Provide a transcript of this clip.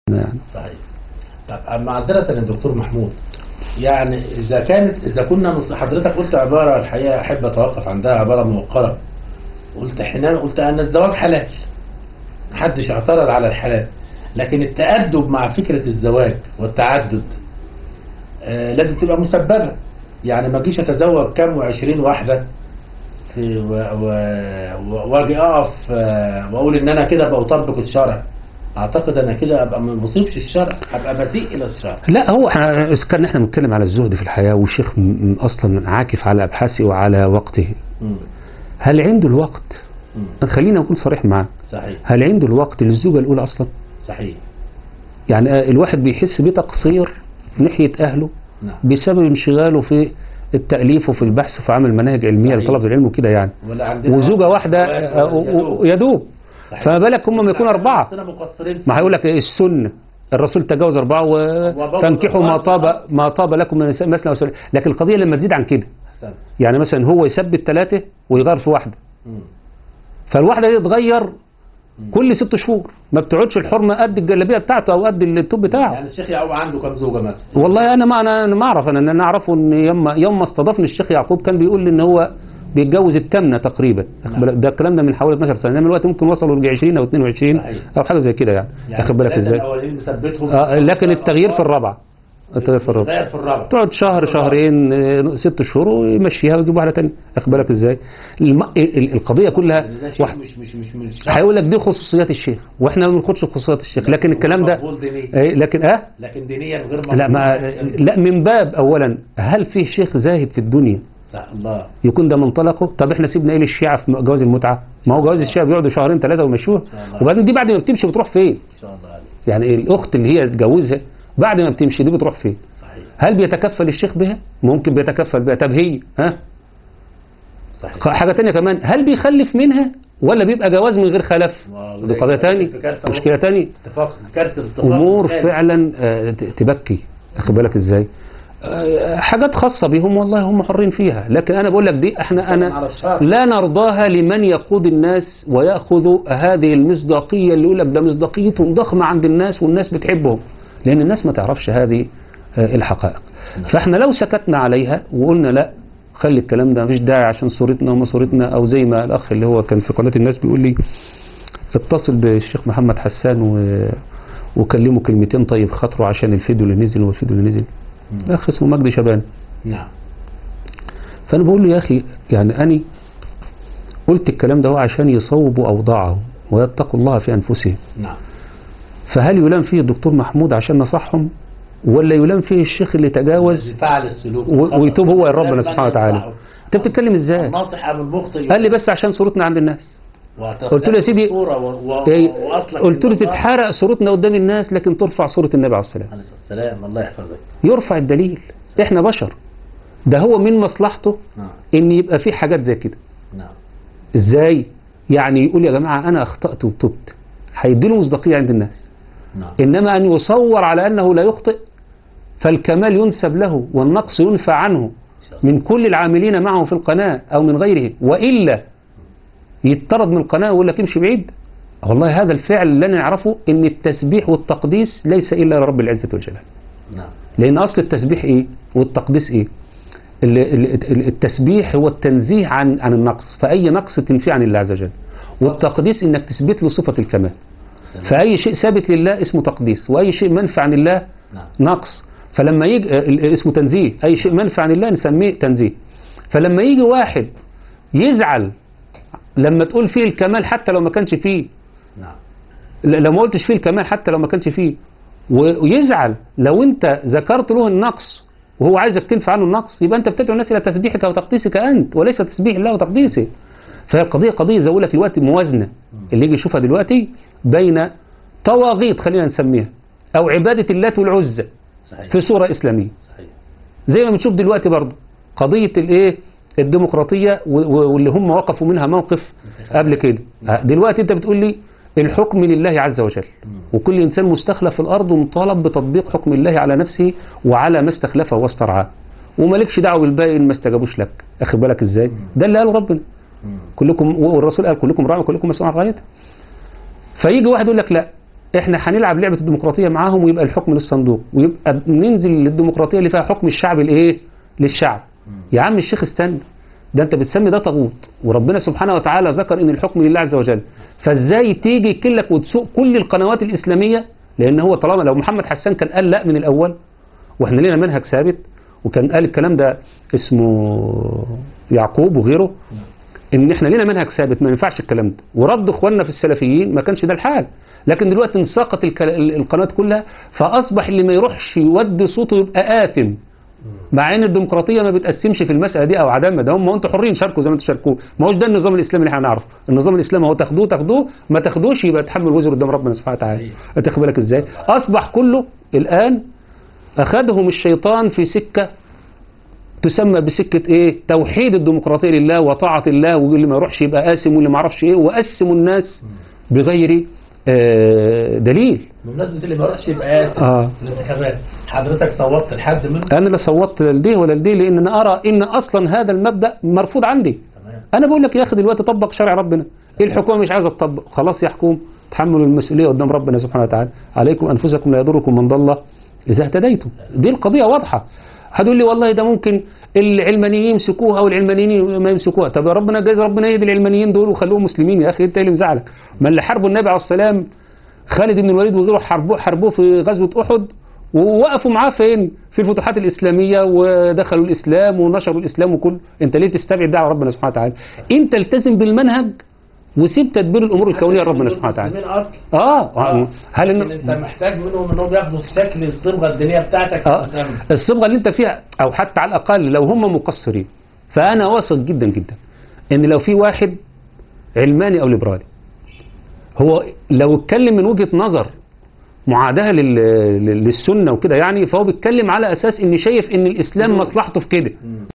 يعني صحيح طب معذرة يا دكتور محمود يعني إذا كانت إذا كنا نص- حضرتك قلت عبارة الحقيقة أحب أتوقف عندها عبارة موقرة قلت حينما قلت أن الزواج حلال محدش اعترض على الحلال لكن التأدب مع فكرة الزواج والتعدد آه لازم تبقى مسببة يعني ما اجيش اتزوج كام وعشرين واحدة في و- و- و- واجي اقف آه، واقول ان انا كده بطبق الشرع اعتقد انا كده ابقى ما بصيبش الشرع ابقى بسيء الى الشرع لا هو احنا إذا كان احنا بنتكلم على الزهد في الحياة والشيخ م- م- اصلا عاكف على ابحاثه وعلى وقته مم. هل عنده الوقت مم. خلينا نكون صريح معاه صحيح هل عنده الوقت للزوجة الأولى أصلا صحيح يعني آه، الواحد بيحس بتقصير ناحية أهله نعم بسبب انشغاله في التأليف وفي البحث وفي عمل مناهج علمية صحيح. لطلبة العلم وكده يعني ولا عندنا وزوجة واحدة آه، و- و- يدوب صحيح. فما بالك هم ما يكونوا أربعة نفسنا مقصرين ما هيقول لك إيه السنة الرسول تجاوز أربعة وتنكحوا ما طاب ما طاب لكم من النساء مثنى وثلاث لكن القضية لما تزيد عن كده أحسنت. يعني مثلا هو يثبت ثلاثة ويغير في واحدة مم. فالواحدة دي تتغير كل ست شهور ما بتقعدش الحرمة قد الجلابية بتاعته أو قد التوب بتاعه يعني الشيخ يعقوب عنده كم زوجة مثلا والله انا ما انا أنا ما اعرف انا انا اعرفه ان يوم ما- يوم ما استضافني الشيخ يعقوب كان بيقول لي ان هو بيتجوز الثامنه تقريبا واخد بالك؟ ده الكلام ده من حوالي 12 سنه انما دلوقتي ممكن وصلوا ل 20 او 22 صحيح. او حاجه زي كده يعني واخد بالك الثلاثة ازاي الاولين مثبتهم آه لكن التغيير في الرابعه التغيير في الرابعه غير في الرابع تقعد شهر شهرين آه، ست شهور ويمشيها ويجيب واحده ثانيه واخد بالك ازاي الم... ال- ال- القضيه كلها يعني ده شيء واحد مش مش مش مش هيقول لك دي خصوصيات الشيخ واحنا ما بناخدش في خصوصيات الشيخ لكن الكلام ده مقبول دينيا إيه، لكن اه لكن دينيا غير مقبول لا ما لا من باب اولا هل في شيخ زاهد في الدنيا صح الله يكون ده منطلقه طب احنا سيبنا ايه للشيعة في جواز المتعة ما هو جواز الشيعة بيقعدوا شهرين ثلاثة ويمشوها شاء الله. وبعدين دي بعد ما بتمشي بتروح فين ان شاء الله عليك يعني الأخت اللي هي تجوزها بعد ما بتمشي دي بتروح فين صحيح هل بيتكفل الشيخ بها ممكن بيتكفل بها طب هي ها صحيح حاجة تانية كمان هل بيخلف منها ولا بيبقى جواز من غير خلف والله دي قضية تاني في كارثة مشكلة تاني اتفاق كارثة اتفاق امور مثالي. فعلا آه، ت- تبكي واخد بالك ازاي آه، حاجات خاصة بهم والله هم حرين فيها لكن انا بقول لك دي احنا بتتكلم انا على الشر. لا نرضاها لمن يقود الناس ويأخذ هذه المصداقية اللي يقول لك ده مصداقيتهم ضخمة عند الناس والناس بتحبهم لان الناس ما تعرفش هذه آه، الحقائق فاحنا لو سكتنا عليها وقلنا لا خلي الكلام ده مفيش داعي عشان صورتنا وما صورتنا او زي ما الاخ اللي هو كان في قناة الناس بيقول لي اتصل بالشيخ محمد حسان و... وكلمه كلمتين طيب خاطره عشان الفيديو اللي نزل والفيديو اللي نزل مم. اخ اسمه مجدي شبان نعم فانا بقول له يا اخي يعني اني قلت الكلام ده هو عشان يصوبوا اوضاعهم ويتقوا الله في انفسهم نعم فهل يلام فيه الدكتور محمود عشان نصحهم ولا يلام فيه الشيخ اللي تجاوز فعل السلوك و- ويتوب هو لربنا لازم سبحانه أن وتعالى ينصحه. انت بتتكلم ازاي الناصح أم المخطئ قال لي بس عشان صورتنا عند الناس وتختلف قلت له يا سيدي الصورة و- و- إيه، وأصلك قلت له إن الله- تتحرق صورتنا قدام الناس لكن ترفع صورة النبي عليه السلام عليه السلام الله يحفظك يرفع الدليل احنا بشر ده هو من مصلحته نعم ان يبقى في حاجات زي كده نعم ازاي يعني يقول يا جماعة انا اخطأت وتبت هيديله مصداقية عند الناس نعم انما ان يصور على انه لا يخطئ فالكمال ينسب له والنقص ينفى عنه إن شاء الله. من كل العاملين معه في القناة او من غيره وإلا يطرد من القناة ويقول لك امشي بعيد والله هذا الفعل اللي نعرفه ان التسبيح والتقديس ليس الا لرب العزة والجلال نعم لأن أصل التسبيح إيه والتقديس إيه ال- ال- ال- التسبيح هو التنزيه عن عن النقص فأي نقص تنفيه عن الله عز وجل والتقديس إنك تثبت له صفة الكمال فأي شيء ثابت لله اسمه تقديس وأي شيء منفع عن الله نعم نقص فلما يجي آه، ال- اسمه تنزيه أي شيء منفع عن الله نسميه تنزيه فلما يجي واحد يزعل لما تقول فيه الكمال حتى لو ما كانش فيه نعم ل- لو ما قلتش فيه الكمال حتى لو ما كانش فيه و- ويزعل لو انت ذكرت له النقص وهو عايزك تنفع عنه النقص يبقى انت بتدعو الناس الى تسبيحك وتقديسك انت وليس تسبيح الله وتقديسه فهي القضيه قضيه زي ما بقول لك دلوقتي موازنه اللي يجي يشوفها دلوقتي بين طواغيت خلينا نسميها او عباده اللات والعزى صحيح في صوره اسلاميه صحيح زي ما بنشوف دلوقتي برضه قضيه الايه الديمقراطيه و- و- واللي هم وقفوا منها موقف قبل كده دلوقتي انت بتقول لي الحكم لله عز وجل وكل انسان مستخلف في الارض ومطالب بتطبيق حكم الله على نفسه وعلى ما استخلفه واسترعاه ومالكش دعوه بالباقي ان ما استجابوش لك اخد بالك ازاي ده اللي قاله ربنا مم. كلكم والرسول قال كلكم راع وكلكم مسؤول عن رعيته فيجي واحد يقول لك لا احنا هنلعب لعبه الديمقراطيه معاهم ويبقى الحكم للصندوق ويبقى ننزل للديمقراطيه اللي فيها حكم الشعب الايه للشعب يا عم الشيخ استنى ده انت بتسمي ده طاغوت وربنا سبحانه وتعالى ذكر ان الحكم لله عز وجل فازاي تيجي كلك وتسوق كل القنوات الاسلاميه لان هو طالما لو محمد حسان كان قال لا من الاول واحنا لنا منهج ثابت وكان قال الكلام ده اسمه يعقوب وغيره ان احنا لنا منهج ثابت ما ينفعش الكلام ده ورد اخواننا في السلفيين ما كانش ده الحال لكن دلوقتي انساقت الك- القنوات كلها فاصبح اللي ما يروحش يودي صوته يبقى آثم مع ان الديمقراطيه ما بتقسمش في المساله دي او عدمها ده هم انتوا حرين شاركوا زي ما انتوا شاركوا ما هوش ده النظام الاسلامي اللي احنا نعرفه النظام الاسلامي هو تاخدوه تاخدوه ما تاخدوش يبقى تحمل وزر قدام ربنا سبحانه وتعالى تاخد بالك ازاي اصبح كله الان اخذهم الشيطان في سكه تسمى بسكه ايه توحيد الديمقراطيه لله وطاعه الله واللي ما يروحش يبقى قاسم واللي ما يعرفش ايه وقسموا الناس بغير آه، دليل بمناسبه اللي ما راحش يبقى آسف اه الانتخابات حضرتك صوتت لحد منهم انا لا صوتت لديه ولا لديه لان انا ارى ان اصلا هذا المبدا مرفوض عندي تمام انا بقول لك يا اخي دلوقتي طبق شرع ربنا ايه الحكومه مش عايزه تطبق خلاص يا حكومه تحملوا المسؤوليه قدام ربنا سبحانه وتعالى عليكم انفسكم لا يضركم من ضل اذا اهتديتم دي القضيه واضحه هتقول لي والله ده ممكن العلمانيين يمسكوها والعلمانيين ما يمسكوها طب يا ربنا جايز ربنا يهدي العلمانيين دول وخلوهم مسلمين يا اخي انت إيه اللي مزعلك ما اللي حاربوا النبي عليه السلام خالد بن الوليد وغيره حاربوه حاربوه في غزوه احد ووقفوا معاه فين؟ في الفتوحات الاسلاميه ودخلوا الاسلام ونشروا الاسلام وكل انت ليه تستبعد ده على ربنا سبحانه وتعالى؟ انت التزم بالمنهج وسيب تدبير الامور الكونيه لربنا سبحانه وتعالى. مسلمين اصلا اه هل لكن انت محتاج منهم انهم ياخدوا الشكل الصبغه الدينيه بتاعتك اه المسمى. الصبغه اللي انت فيها او حتى على الاقل لو هم مقصرين فانا واثق جدا جدا ان لو في واحد علماني او ليبرالي هو لو اتكلم من وجهه نظر معاداه لل- لل- للسنه وكده يعني فهو بيتكلم على اساس ان شايف ان الاسلام مصلحته في كده مم.